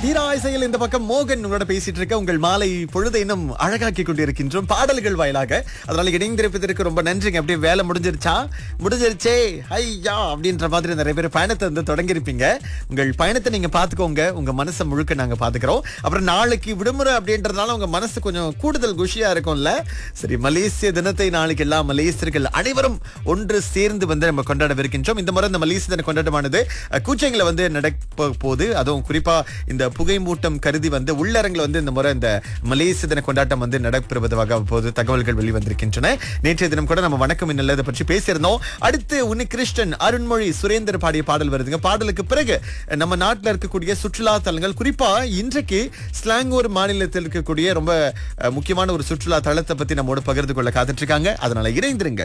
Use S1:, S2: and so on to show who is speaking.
S1: தீராசையில் இந்த பக்கம் மோகன் உங்களோட பேசிட்டு இருக்க உங்கள் மாலை பொழுதை இன்னும் அழகாக்கி கொண்டிருக்கின்றோம் பாடல்கள் வாயிலாக அதனால இணைந்திருப்பதற்கு ரொம்ப நன்றிங்க அப்படியே வேலை முடிஞ்சிருச்சா முடிஞ்சிருச்சே ஐயா அப்படின்ற மாதிரி நிறைய பேர் பயணத்தை வந்து தொடங்கியிருப்பீங்க உங்கள் பயணத்தை நீங்க பாத்துக்கோங்க உங்க மனசை முழுக்க நாங்க பாத்துக்கிறோம் அப்புறம் நாளைக்கு விடுமுறை அப்படின்றதுனால உங்க மனசு கொஞ்சம் கூடுதல் குஷியா இருக்கும்ல சரி மலேசிய தினத்தை நாளைக்கு எல்லா மலேசியர்கள் அனைவரும் ஒன்று சேர்ந்து வந்து நம்ம கொண்டாடவிருக்கின்றோம் இந்த முறை இந்த மலேசிய தின கொண்டாட்டமானது அஹ், கூச்சைங்களை வந்து நடப்ப போது அதுவும் குறிப்பா இந்த புகை மூட்டம் கருதி வந்து உள்ளரங்கில் வந்து இந்த முறை இந்த மலேசிய தின கொண்டாட்டம் வந்து நடைபெறுவதாக போது தகவல்கள் வெளிவந்திருக்கின்றன நேற்றைய தினம் கூட நம்ம வணக்கம் இன்னல்ல இதை பற்றி பேசியிருந்தோம் அடுத்து உன்னி கிருஷ்ணன் அருண்மொழி சுரேந்தர் பாடிய பாடல் வருதுங்க பாடலுக்கு பிறகு நம்ம நாட்டில் இருக்கக்கூடிய சுற்றுலா தலங்கள் குறிப்பா இன்றைக்கு ஸ்லாங்கூர் மாநிலத்தில் இருக்கக்கூடிய ரொம்ப அஹ், முக்கியமான ஒரு சுற்றுலா தளத்தை பத்தி நம்மோடு பகிர்ந்து கொள்ள காத்துட்டு இருக்காங்க அதனால இணைந்திருங்க